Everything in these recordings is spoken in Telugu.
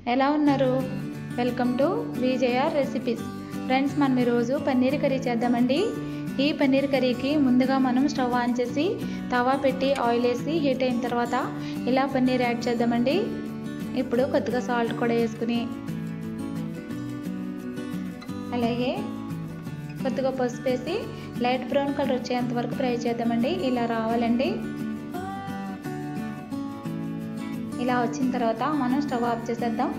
ఎలా ఉన్నారు welcome to Vijaya R recipes friends మనం ఈరోజు పన్నీర్ కర్రీ చేద్దామండి ఈ పన్నీర్ కర్రీకి ముందుగా మనం స్టవ్ ఆన్ చేసి తవా పెట్టి ఆయిల్ వేసి హీట్ అయిన తర్వాత ఇలా పన్నీర్ యాడ్ చేద్దామండి ఇప్పుడు కొద్దిగా సాల్ట్ కూడా వేసుకుని అలాగే కొద్దిగా పసుపు వేసి లైట్ బ్రౌన్ కలర్ వచ్చేంత వరకు ఫ్రై చేద్దామండి ఇలా రావాలండి ఇలా వచ్చిన తర్వాత మనం స్టవ్ ఆఫ్ చేసేద్దాం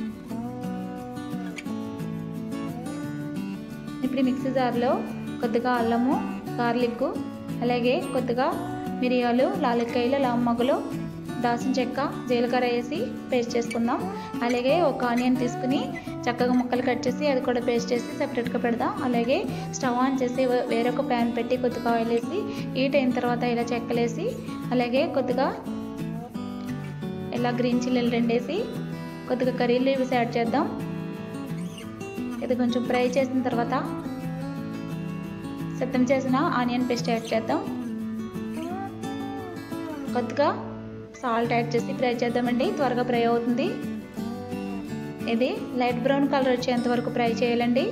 ఇప్పుడు మిక్సీ జార్లో కొద్దిగా అల్లము గార్లిక్ అలాగే కొద్దిగా మిరియాలు లాలిక్కాయలు లమ్మగులు దాసిన చెక్క జీలకర్ర వేసి పేస్ట్ చేసుకుందాం అలాగే ఒక ఆనియన్ తీసుకుని చక్కగా ముక్కలు కట్ చేసి అది కూడా పేస్ట్ చేసి సపరేట్గా పెడదాం అలాగే స్టవ్ ఆన్ చేసి వేరొక ప్యాన్ పెట్టి కొద్దిగా ఆయిల్ వేసి హీట్ అయిన తర్వాత ఇలా చెక్కలేసి అలాగే కొద్దిగా ఇలా గ్రీన్ చిల్లీలు రెండేసి కొద్దిగా కర్రీ లీవ్స్ యాడ్ చేద్దాం ఇది కొంచెం ఫ్రై చేసిన తర్వాత సిద్ధం చేసిన ఆనియన్ పేస్ట్ యాడ్ చేద్దాం కొద్దిగా సాల్ట్ యాడ్ చేసి ఫ్రై చేద్దామండి త్వరగా ఫ్రై అవుతుంది ఇది లైట్ బ్రౌన్ కలర్ వచ్చేంత వరకు ఫ్రై చేయాలండి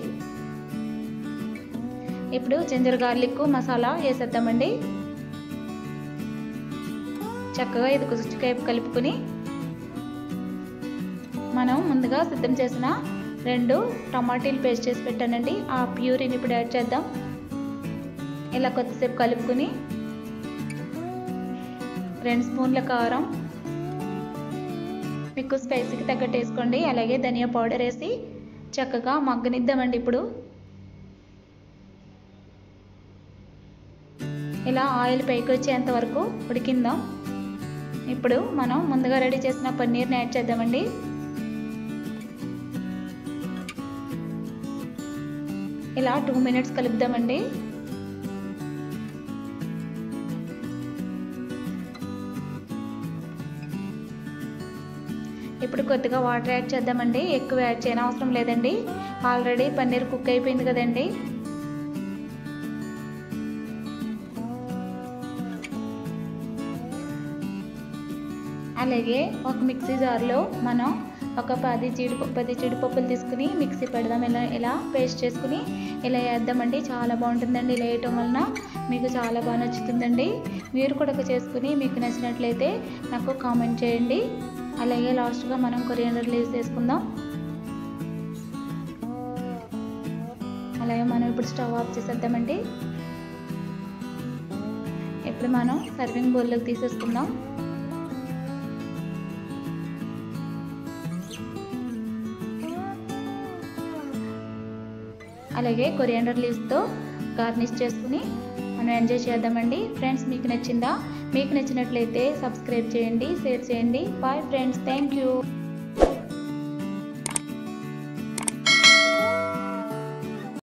ఇప్పుడు జింజర్ గార్లిక్ మసాలా వేసేద్దామండి చక్కగా ఇది కుచికేపు కలుపుకొని మనం ముందుగా సిద్ధం చేసిన రెండు టమాటీలు పేస్ట్ చేసి పెట్టానండి ఆ ప్యూరీని ఇప్పుడు యాడ్ చేద్దాం ఇలా కొద్దిసేపు కలుపుకొని రెండు స్పూన్ల కారం మీకు స్పైసీకి తగ్గట్టు వేసుకోండి అలాగే ధనియా పౌడర్ వేసి చక్కగా మగ్గనిద్దామండి ఇప్పుడు ఇలా ఆయిల్ పైకి వచ్చేంత వరకు ఉడికిందాం ఇప్పుడు మనం ముందుగా రెడీ చేసిన పన్నీర్ని యాడ్ చేద్దామండి ఇలా టూ మినిట్స్ కలుపుదామండి ఇప్పుడు కొద్దిగా వాటర్ యాడ్ చేద్దామండి ఎక్కువ యాడ్ చేయని అవసరం లేదండి ఆల్రెడీ పన్నీర్ కుక్ అయిపోయింది కదండి అలాగే ఒక మిక్సీ జార్లో మనం ఒక పది జీడిపప్పు పది జీడిపప్పులు తీసుకుని మిక్సీ పెడదాం ఇలా ఇలా పేస్ట్ చేసుకుని ఇలా వేద్దామండి చాలా బాగుంటుందండి ఇలా వేయటం వలన మీకు చాలా బాగా నచ్చుతుందండి మీరు కూడా చేసుకుని మీకు నచ్చినట్లయితే నాకు కామెంట్ చేయండి అలాగే లాస్ట్గా మనం కొరియండర్ లీవ్స్ వేసుకుందాం అలాగే మనం ఇప్పుడు స్టవ్ ఆఫ్ చేసేద్దామండి ఇప్పుడు మనం సర్వింగ్ బౌల్లోకి తీసేసుకుందాం అలాగే కొరియాండర్ లీవ్స్తో గార్నిష్ చేసుకుని మనం ఎంజాయ్ చేద్దామండి ఫ్రెండ్స్ మీకు నచ్చిందా మీకు నచ్చినట్లయితే సబ్స్క్రైబ్ చేయండి షేర్ చేయండి బాయ్ ఫ్రెండ్స్ థ్యాంక్ యూ